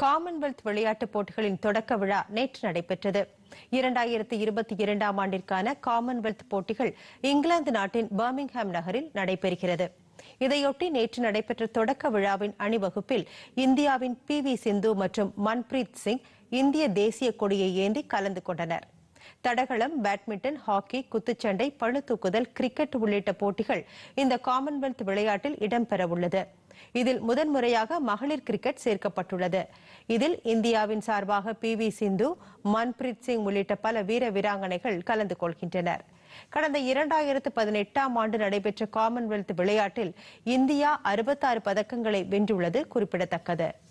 Commonwealth விளையாட்டுப் போட்டிகளின் தொடக்க விழா நேற்று நடைபெற்றது இரண்டாயிரத்தி இருபத்தி இரண்டாம் ஆண்டிற்கான காமன்வெல்த் போட்டிகள் இங்கிலாந்து நாட்டின் பர்மிங்ஹாம் நகரில் நடைபெறுகிறது இதையொட்டி நேற்று நடைபெற்ற தொடக்க விழாவின் அணிவகுப்பில் இந்தியாவின் பி வி சிந்து மற்றும் மன்பிரீத் சிங் இந்திய தேசிய கொடியை ஏந்தி கலந்து கொண்டனர் தடகளம் பேட்மிண்டன் ஹாக்கி குத்துச்சண்டை பளுதூக்குதல் கிரிக்கெட் உள்ளிட்ட போட்டிகள் இந்த காமன்வெல்த் விளையாட்டில் இடம்பெறவுள்ளது இதில் முதன்முறையாக மகளிர் கிரிக்கெட் சேர்க்கப்பட்டுள்ளது இதில் இந்தியாவின் சார்பாக பி வி சிந்து மன்பிரீத் சிங் உள்ளிட்ட பல வீர வீராங்கனைகள் கலந்து கொள்கின்றனர் கடந்த இரண்டாயிரத்து பதினெட்டாம் ஆண்டு நடைபெற்ற காமன்வெல்த் விளையாட்டில் இந்தியா அறுபத்தாறு பதக்கங்களை வென்றுள்ளது குறிப்பிடத்தக்கது